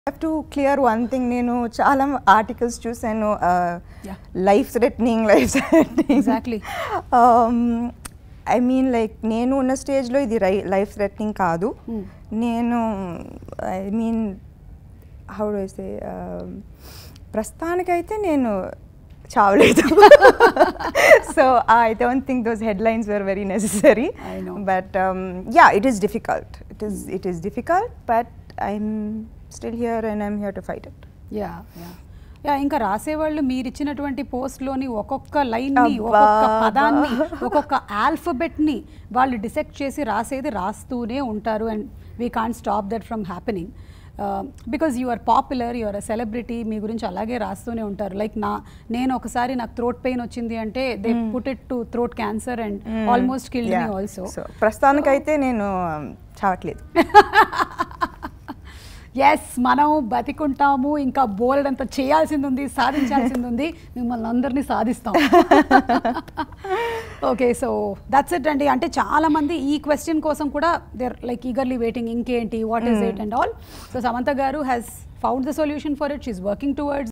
Have to clear one thing నేను చాలా articles చూశాను Yeah. Life threatening life threatening Exactly. I mean like నేను ఉన్న స్టేజ్లో ఇది లైఫ్ థ్రెట్నింగ్ కాదు Hmm. నేను I mean how do say ప్రస్తుతానికైతే నేను చావలేదు so I don't think those headlines were very necessary I know. But yeah it is difficult it is it is difficult but I'm still here and I'm here to fight it yeah yeah yeah ఇంకా రాసేవాళ్ళు మీరు ఇచ్చినటువంటి పోస్ట్లోని ఒక్కొక్క లైన్ని అబ్బా, ఒక్కొక్క అబ్బా. పదాన్ని ఒక్కొక్క ఆల్ఫబెట్ని వాళ్ళు డిసెక్ట్ చేసి రాసేది రాస్తూనే ఉంటారు and we can't stop that from happening because you are popular you are a celebrity మీ గురించి అలాగే రాస్తూనే ఉంటారు లైక్ నా నేను ఒకసారి నాకు థ్రోట్ పెయిన్ వచ్చింది అంటే they put it to throat cancer and almost kill me also so ప్రస్తుతానికైతే నేను um, చావట్లేదు ఎస్ మనం బతికుంటాము ఇంకా బోల్డ్ అంత చేయాల్సింది ఉంది సాధించాల్సింది ఉంది మిమ్మల్ని అందరినీ సాధిస్తాం ఓకే సో దట్స్ ఇట్ అండి అంటే చాలా మంది ఈ క్వశ్చన్ కోసం కూడా దేర్ లైక్ ఈగర్లీ వెయిటింగ్ ఇంకేంటి what is it and all so Samantha garu has found the solution for it she's working towards